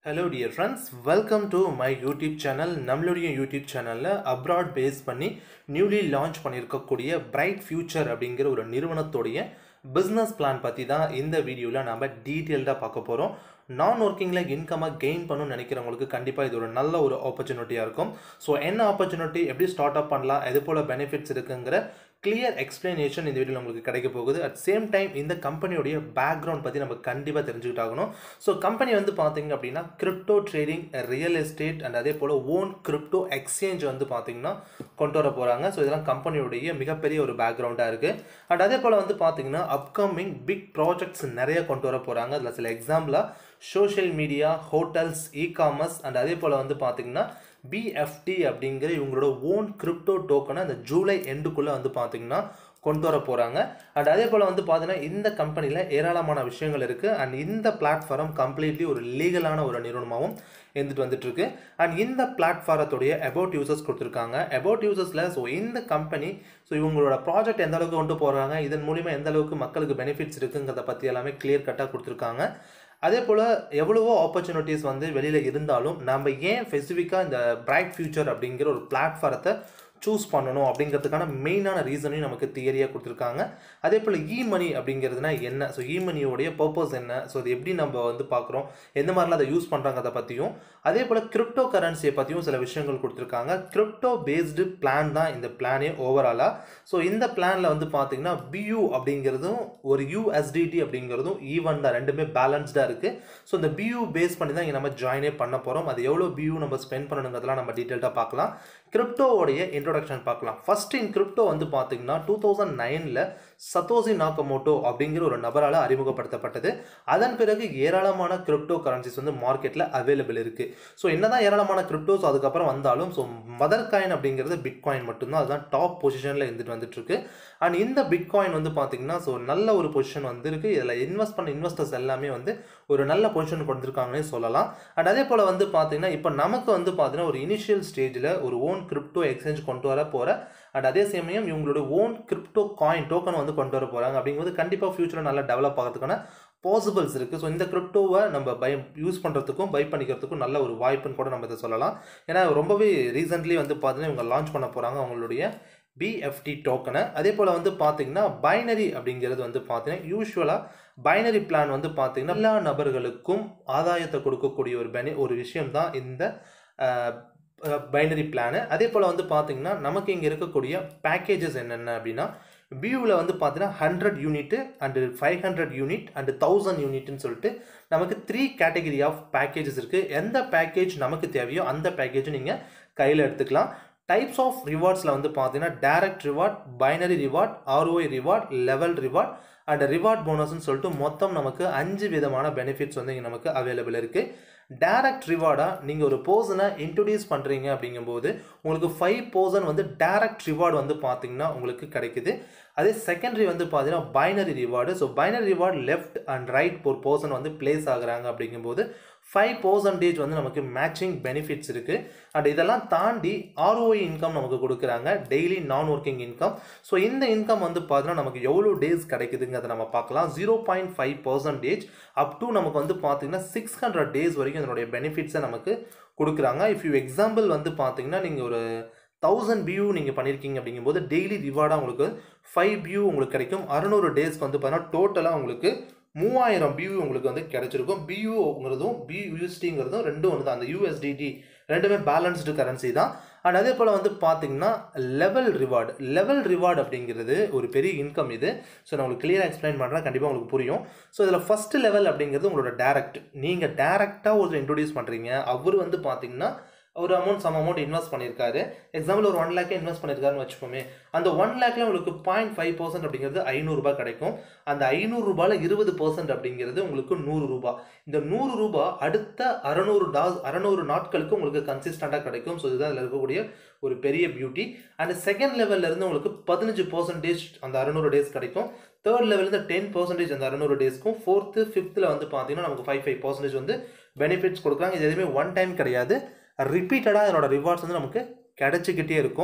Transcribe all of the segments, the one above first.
hello dear friends welcome to my YouTube channel நம்மளுடைய YouTube சேனலில் abroad base பண்ணி newly launch பண்ணியிருக்கக்கூடிய bright future அப்படிங்கிற ஒரு நிறுவனத்துடைய பிஸ்னஸ் பிளான் பற்றி தான் இந்த வீடியோவில் நம்ம டீட்டெயில்டாக பார்க்க போகிறோம் நான் ஒர்க்கிங்கில் இன்கமாக கெயின் பண்ணணும்னு நினைக்கிறவங்களுக்கு கண்டிப்பாக இது ஒரு நல்ல ஒரு ஆப்பர்ச்சுனிட்டியாக இருக்கும் ஸோ என்ன ஆப்பர்ச்சுனிட்டி எப்படி ஸ்டார்ட் அப் பண்ணலாம் எது போல் பெனிஃபிட்ஸ் இருக்குங்கிற கிளியர் எக்ஸ்பிளனேஷன் இந்த வீடியோவில் உங்களுக்கு கிடைக்க போகுது அட் சேம் டைம் இந்த கம்பெனியோடைய பேக்ரவுண்ட் பற்றி நம்ம கண்டிப்பாக தெரிஞ்சுக்கிட்டாகணும் ஸோ கம்பெனி வந்து பார்த்தீங்க அப்படின்னா crypto trading real estate and அதே போல் ஓன் கிரிப்டோ எக்ஸ்சேஞ்ச் வந்து பார்த்தீங்கன்னா கொண்டு வர போகிறாங்க ஸோ இதெல்லாம் கம்பெனியோடைய மிகப்பெரிய ஒரு பேக்ரவுண்டாக இருக்குது அண்ட் அதே போல் வந்து பார்த்தீங்கன்னா அப்கமிங் பிக் ப்ராஜெக்ட்ஸ் நிறைய கொண்டு வர போகிறாங்க அதில் சில எக்ஸாம்பிளாக social media hotels e commerce and அதே போல் வந்து பார்த்தீங்கன்னா பிஎஃப்டி அப்படிங்கிற இவங்களோட ஓன் கிரிப்டோ டோக்கனை அந்த ஜூலை எண்டுக்குள்ளே வந்து பார்த்தீங்கன்னா கொண்டு வர போகிறாங்க அண்ட் அதே போல் வந்து பார்த்தீங்கன்னா இந்த கம்பெனியில் ஏராளமான விஷயங்கள் இருக்குது அண்ட் இந்த பிளாட்ஃபார்ம் கம்ப்ளீட்லி ஒரு லீகலான ஒரு நிறுவனமாகவும் இருந்துட்டு வந்துட்டுருக்கு அண்ட் இந்த பிளாட்ஃபாரத்துடைய அபவுட் யூசர்ஸ் கொடுத்துருக்காங்க அபவுட் யூசர்ஸில் ஸோ இந்த கம்பெனி ஸோ இவங்களோட ப்ராஜெக்ட் எந்த அளவுக்கு கொண்டு போகிறாங்க இதன் மூலிமா எந்த அளவுக்கு மக்களுக்கு பெனிஃபிட்ஸ் இருக்குங்கிறத பற்றி எல்லாமே கிளியர் கட்டாக கொடுத்துருக்காங்க அதே போல் எவ்வளவோ ஆப்பர்ச்சுனிட்டிஸ் வந்து வெளியில் இருந்தாலும் நம்ம ஏன் ஸ்பெசிஃபிக்காக இந்த பிரைட் ஃபியூச்சர் அப்படிங்கிற ஒரு பிளாட்ஃபாரத்தை சூஸ் பண்ணணும் அப்படிங்கிறதுக்கான மெயினான ரீசனையும் நமக்கு தியரியாக கொடுத்துருக்காங்க அதே போல் இ மணி அப்படிங்கிறதுனா என்ன ஸோ இ மணியோடைய பர்பஸ் என்ன ஸோ அது எப்படி நம்ம வந்து பார்க்குறோம் எந்த மாதிரிலாம் அதை யூஸ் பண்ணுறாங்கிறத பற்றியும் அதே போல் கிரிப்டோ கரன்சியை பற்றியும் சில விஷயங்கள் கொடுத்துருக்காங்க கிரிப்டோ பேஸ்டு பிளான் தான் இந்த பிளானே ஓவராலாக ஸோ இந்த பிளானில் வந்து பார்த்தீங்கன்னா பியூ அப்படிங்கிறதும் ஒரு யூஎஸ்டிடி அப்படிங்கிறதும் ஈவன் தான் ரெண்டுமே பேலன்ஸ்டாக இருக்குது ஸோ இந்த பியூ பேஸ் பண்ணி தான் இங்கே நம்ம ஜாயினே பண்ண போகிறோம் அது எவ்வளோ பியூ நம்ம ஸ்பெண்ட் பண்ணணுங்கிறதெல்லாம் நம்ம டீட்டெயில்டாக பார்க்கலாம் கிரிப்டோவோடைய இன்ட்ரோடக்ஷன் பார்க்கலாம் ஃபர்ஸ்ட் இன் கிரிப்டோ வந்து பார்த்தீங்கன்னா டூ தௌசண்ட் நைனில் சத்தோசி நாக்கமோட்டோ அப்படிங்கிற ஒரு நபரால் அறிமுகப்படுத்தப்பட்டது அதன் பிறகு ஏராளமான கிரிப்டோ கரன்சிஸ் வந்து மார்க்கெட்டில் அவைலபிள் இருக்குது ஸோ என்னதான் ஏராளமான கிரிப்டோஸ் அதுக்கப்புறம் வந்தாலும் ஸோ மதர் காயின் அப்படிங்கிறது பிட்காயின் மட்டும்தான் அதுதான் டாப் பொசிஷனில் இருந்துட்டு வந்துட்டு இருக்கு அண்ட் இந்த பிட்காயின் வந்து பார்த்தீங்கன்னா ஸோ நல்ல ஒரு பொசிஷன் வந்திருக்கு இதில் இன்வெஸ்ட் பண்ண இன்வெஸ்டர்ஸ் எல்லாமே வந்து ஒரு நல்ல பொசிஷன் கொடுத்துருக்காங்கன்னே சொல்லலாம் அண்ட் அதே போல் வந்து பார்த்தீங்கன்னா இப்போ நமக்கு வந்து பார்த்தீங்கன்னா ஒரு இனிஷியல் ஸ்டேஜில் ஒரு ஓன் கிரிப்டோ எக்ஸ்சேஞ்ச் கொண்டு வர போகிற அண்ட் அதே சமயம் இவங்களோட ஓன் கிரிப்டோ காயின் டோக்கன் வந்து கொண்டு வர போகிறாங்க அப்படிங்கும்போது கண்டிப்பாக ஃபியூச்சரில் நல்லா டெவலப் ஆகிறதுக்கான பாசிபிள்ஸ் இருக்குது ஸோ இந்த கிரிப்டோவை நம்ம பை யூஸ் பண்ணுறதுக்கும் பை பண்ணிக்கிறதுக்கும் நல்ல ஒரு வாய்ப்புன்னு கூட நம்ம இதை சொல்லலாம் ஏன்னா ரொம்பவே ரீசெண்ட்லி வந்து பார்த்தீங்கன்னா இவங்க லான்ச் பண்ண போகிறாங்க அவங்களுடைய பிஎஃப்டி டோக்கனை அதே போல் வந்து பார்த்தீங்கன்னா பைனரி அப்படிங்கிறது வந்து பார்த்தீங்கன்னா யூஸ்வலாக பைனரி பிளான் வந்து பார்த்தீங்கன்னா எல்லா நபர்களுக்கும் ஆதாயத்தை கொடுக்கக்கூடிய ஒரு பெனி ஒரு விஷயம் தான் இந்த பைனரி பிளானு அதே போல் வந்து பார்த்தீங்கன்னா நமக்கு இங்கே இருக்கக்கூடிய பேக்கேஜஸ் என்னென்ன அப்படின்னா வியூவில் வந்து பார்த்தீங்கன்னா hundred unit and five hundred unit and thousand யூனிட்னு சொல்லிட்டு நமக்கு த்ரீ கேட்டகரி ஆஃப் பேக்கேஜஸ் இருக்குது எந்த பேக்கேஜ் நமக்கு தேவையோ அந்த பேக்கேஜை நீங்கள் கையில் எடுத்துக்கலாம் டைப்ஸ் ஆஃப் ரிவார்ட்ஸில் வந்து பார்த்தீங்கன்னா direct reward binary reward ROI reward level reward and reward போனஸ்ன்னு சொல்லிட்டு மொத்தம் நமக்கு அஞ்சு விதமான பெனிஃபிட்ஸ் வந்து இங்கே நமக்கு அவைலபிள் இருக்குது டேரக்ட் ரிவார்டாக நீங்கள் ஒரு பர்சனை இன்ட்ரடியூஸ் பண்ணுறீங்க அப்படிங்கும்போது உங்களுக்கு ஃபைவ் பர்சன்ட் வந்து டேரக்ட் ரிவார்டு வந்து பார்த்தீங்கன்னா உங்களுக்கு கிடைக்குது அதே செகண்டரி வந்து பார்த்தீங்கன்னா binary reward so binary reward left and right ஒரு பர்சன் வந்து பிளேஸ் ஆகுறாங்க அப்படிங்கும்போது ஃபைவ் பர்சன்டேஜ் வந்து நமக்கு மேட்சிங் பெனிஃபிட்ஸ் இருக்குது அண்ட் இதெல்லாம் தாண்டி ஆர்ஓஐ இன்கம் நமக்கு கொடுக்குறாங்க டெய்லி நான் ஒர்க்கிங் இன்கம் ஸோ இந்த இன்கம் வந்து பார்த்தீங்கன்னா நமக்கு எவ்வளோ டேஸ் கிடைக்குதுங்கிறத நம்ம பார்க்கலாம் zero point five percentage up to நமக்கு வந்து பார்த்தீங்கன்னா சிக்ஸ் ஹண்ட்ரட் டேஸ் வரைக்கும் இதனுடைய பெனிஃபிட்ஸை நமக்கு கொடுக்குறாங்க இஃப் யூ எக்ஸாம்பிள் வந்து பார்த்தீங்கன்னா நீங்கள் ஒரு தௌசண்ட் வியூ நீங்கள் பண்ணியிருக்கீங்க அப்படிங்கும்போது டெய்லி ரிவார்டாக உங்களுக்கு ஃபைவ் வியூ உங்களுக்கு கிடைக்கும் அறுநூறு டேஸ்க்கு வந்து பார்த்தீங்கன்னா டோட்டலாக உங்களுக்கு மூவாயிரம் பியூ உங்களுக்கு வந்து கிடைச்சிருக்கும் பியூங்கிறதும் பியூஎஸ்டிங்கிறதும் ரெண்டும் ஒன்று தான் அந்த யூஎஸ்டிடி ரெண்டுமே பேலன்ஸ்டு கரன்சி தான் அண்ட் அதே போல் வந்து பார்த்தீங்கன்னா லெவல் ரிவார்டு லெவல் ரிவார்டு அப்படிங்கிறது ஒரு பெரிய இன்கம் இது ஸோ நான் உங்களுக்கு கிளியராக எக்ஸ்பிளைன் பண்ணுறேன் கண்டிப்பாக உங்களுக்கு புரியும் ஸோ இதில் ஃபஸ்ட்டு லெவல் அப்படிங்கிறது உங்களோட டேரக்ட் நீங்கள் டேரெக்டாக ஒரு இன்ட்ரடியூஸ் பண்ணுறீங்க அவர் வந்து பார்த்தீங்கன்னா ஒரு அமௌண்ட் சம் அமௌண்ட் இன்வெஸ்ட் பண்ணியிருக்காரு எக்ஸாம்பிள் ஒரு ஒன் லேக்கே இன்வெஸ்ட் பண்ணியிருக்காருன்னு வச்சுக்கோமே அந்த ஒன் லேக்கில் உங்களுக்கு பாயிண்ட் ஃபைவ் பர்சன்ட் அப்படிங்கிறது ஐநூறுரூபா கிடைக்கும் அந்த ஐநூறுரூபாயில் இருபது பர்சன்ட் அப்படிங்கிறது உங்களுக்கு நூறு ரூபா இந்த நூறு ரூபா அடுத்த அறநூறு டாஸ் அறநூறு நாட்களுக்கு உங்களுக்கு கன்சிஸ்டண்ட்டாக கிடைக்கும் ஸோ இதுதான் அதில் இருக்கக்கூடிய ஒரு பெரிய பியூட்டி அண்ட் செகண்ட் லெவலில் இருந்து உங்களுக்கு பதினஞ்சு பர்சன்டேஜ் அந்த அறநூறு டேஸ் கிடைக்கும் தேர்ட் லெவலில் டென் பர்சன்டேஜ் அந்த அறநூறு டேஸ்க்கும் ஃபோர்த்து ஃபிஃப்த்தில் வந்து பார்த்தீங்கன்னா நமக்கு ஃபைவ் ஃபைவ் பர்சன்டேஜ் வந்து பெனிஃபிட்ஸ் கொடுக்குறாங்க இது எதுவுமே ஒன் டைம் கிடையாது ரிப்பீட்டடாக இதனோட ரிவார்ட்ஸ் வந்து நமக்கு கிடைச்சிக்கிட்டே இருக்கும்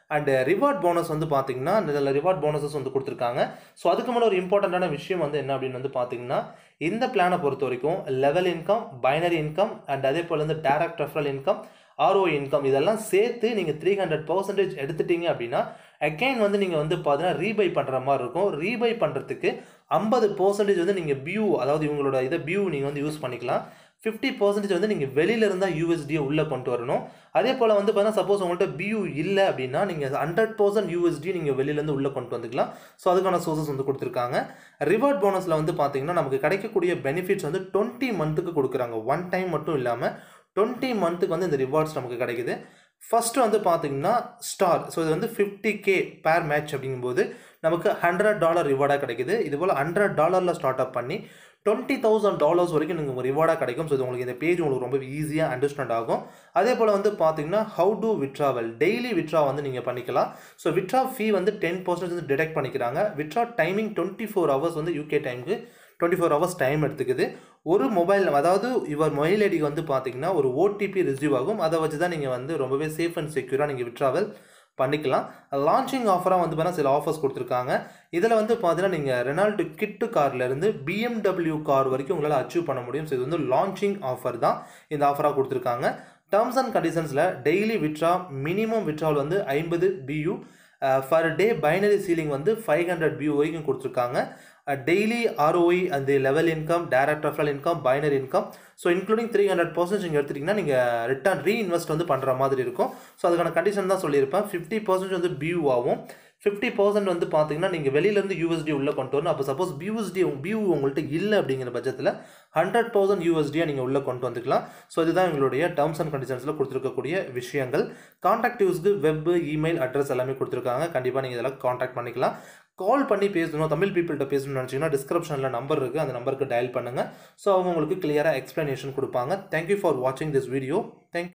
அண்ட் ரிவார்ட் போனஸ் வந்து பார்த்தீங்கன்னா இதில் ரிவார்ட் போனஸஸ் வந்து கொடுத்துருக்காங்க ஸோ அதுக்கு மேலே ஒரு இம்பார்ட்டண்ட்டான விஷயம் வந்து என்ன அப்படின்னு வந்து பார்த்தீங்கன்னா இந்த பிளானை பொறுத்த வரைக்கும் level income binary income and அதே போல் வந்து direct referral income RO income இதெல்லாம் சேர்த்து நீங்கள் த்ரீ ஹண்ட்ரட் பர்சன்டேஜ் எடுத்துட்டீங்க அப்படின்னா அகைன் வந்து நீங்கள் வந்து பார்த்தீங்கன்னா ரீபை பண்ணுற மாதிரி இருக்கும் ரீபை பண்ணுறதுக்கு ஐம்பது பர்சன்டேஜ் வந்து நீங்கள் பியூ அதாவது இவங்களோட இதை பியூ நீங்கள் வந்து யூஸ் பண்ணிக்கலாம் ஃபிஃப்டி பர்சன்டேஜ் வந்து நீங்கள் வெளியில இருந்தால் யூஎஸ்டியை உள்ளே கொண்டு வரணும் அதே போல் வந்து பார்த்தீங்கன்னா சப்போஸ் உங்கள்கிட்ட பியூ இல்லை அப்படின்னா நீங்கள் ஹண்ட்ரட் பர்சன்ட் யூஎஸ்டி நீங்கள் வெளியிலேருந்து உள்ளே கொண்டு வந்துக்கலாம் ஸோ அதுக்கான சோர்சஸ் வந்து கொடுத்துருக்காங்க ரிவார்ட் போனஸில் வந்து பார்த்தீங்கன்னா நமக்கு கிடைக்கக்கூடிய பெனிஃபிட்ஸ் வந்து டுவெண்ட்டி மந்த்துக்கு கொடுக்குறாங்க ஒன் டைம் மட்டும் இல்லாமல் டுவெண்ட்டி மந்த்துக்கு வந்து இந்த ரிவார்ட்ஸ் நமக்கு கிடைக்குது ஃபஸ்ட்டு வந்து பார்த்தீங்கன்னா ஸ்டார் ஸோ இது வந்து ஃபிஃப்டி கே பேர் மேட்ச் அப்படிங்கும்போது நமக்கு ஹண்ட்ரட் டாலர் ரிவார்டாக கிடைக்குது இது போல் ஹண்ட்ரட் டாலரில் ஸ்டார்ட் அப் பண்ணி டுவெண்ட்டி தௌசண்ட் டாலர்ஸ் வரைக்கும் நீங்கள் ரிவார்டாக கிடைக்கும் ஸோ இது உங்களுக்கு இந்த பேஜ் உங்களுக்கு ரொம்ப ஈஸியாக அண்டர்ஸ்டாண்ட் ஆகும் அதே போல் வந்து பார்த்தீங்கன்னா how to withdrawal daily withdraw வந்து நீங்கள் பண்ணிக்கலாம் ஸோ விட்ரா ஃபீ வந்து டென் பர்சன்டேஜ் வந்து டிடெக்ட் பண்ணிக்கிறாங்க withdraw timing twenty four hours வந்து யூகே டைமுக்கு டுவெண்ட்டி ஃபோர் ஹவர்ஸ் டைம் எடுத்துக்குது ஒரு மொபைல் அதாவது இவர் மொபைல் ஐடிக்கு வந்து பார்த்தீங்கன்னா ஒரு ஓடிபி ரிசீவ் ஆகும் அதை வச்சு தான் நீங்கள் வந்து ரொம்பவே சேஃப் அண்ட் செக்யூராக நீங்கள் விட்ராவல் பண்ணிக்கலாம் லான்ச்சிங் ஆஃபராக வந்து பார்த்தீங்கன்னா சில ஆஃபர்ஸ் கொடுத்துருக்காங்க இதில் வந்து பார்த்தீங்கன்னா நீங்கள் ரெனால்டு கிட்டு கார்லேருந்து பிஎம்டபிள்யூ கார் வரைக்கும் உங்களால் அச்சீவ் பண்ண முடியும் ஸோ இது வந்து லான்ச்சிங் ஆஃபர் தான் இந்த ஆஃபராக கொடுத்துருக்காங்க டேர்ம்ஸ் அண்ட் கண்டிஷன்ஸில் டெய்லி விட்ரா மினிமம் விட்ரால் வந்து ஐம்பது பியூ ஃபர் டே பைனரி சீலிங் வந்து ஃபைவ் ஹண்ட்ரட் பியூ வரைக்கும் கொடுத்துருக்காங்க டெய்லி ஆர்ஓஇ அந்த level income direct referral income binary income so including three hundred percent நீங்கள் எடுத்துட்டிங்கன்னா நீங்கள் ரிட்டர்ன் ரீஇன்வெஸ்ட் வந்து பண்ணுற மாதிரி இருக்கும் ஸோ அதுக்கான கண்டிஷன் தான் சொல்லியிருப்பேன் ஃபிஃப்டி பர்சன்ட் வந்து பியூ ஆகும் ஃபிஃப்டி பர்சன்ட் வந்து பார்த்தீங்கன்னா நீங்கள் வெளியிலேருந்து யூஎஸ்டி உள்ளே கொண்டு வரணும் அப்போ சப்போஸ் பியூஎஸ்டி பியூ உங்கள்கிட்ட இல்லை அப்படிங்கிற பட்சத்தில் ஹண்ட்ரட் பர்சன்ட் யூஎஸ்டியாக நீங்கள் உள்ளே கொண்டு வந்துக்கலாம் ஸோ இதுதான் எங்களுடைய டேர்ம்ஸ் அண்ட் கண்டிஷன்ஸில் கொடுத்துருக்கக்கூடிய விஷயங்கள் காண்டாக்ட் யூஸ்க்கு வெப் இமெயில் அட்ரஸ் எல்லாமே கொடுத்துருக்காங்க கண்டிப்பாக நீங்கள் இதெல்லாம் காண்டாக்ட் பண்ணிக்கலாம் கால் பண்ணி பேசணும் தமிழ் பீப்புள்கிட்ட பேசணும்னு நினச்சிங்கன்னா டிஸ்கிரிப்ஷனில் நம்பர் இருக்குது அந்த நம்பருக்கு டயல் பண்ணுங்கள் ஸோ அவங்க உங்களுக்கு கிளியராக எக்ஸ்ப்ளனேஷன் கொடுப்பாங்க தேங்க்யூ ஃபார் வாட்சிங் திஸ் வீடியோ தேங்க்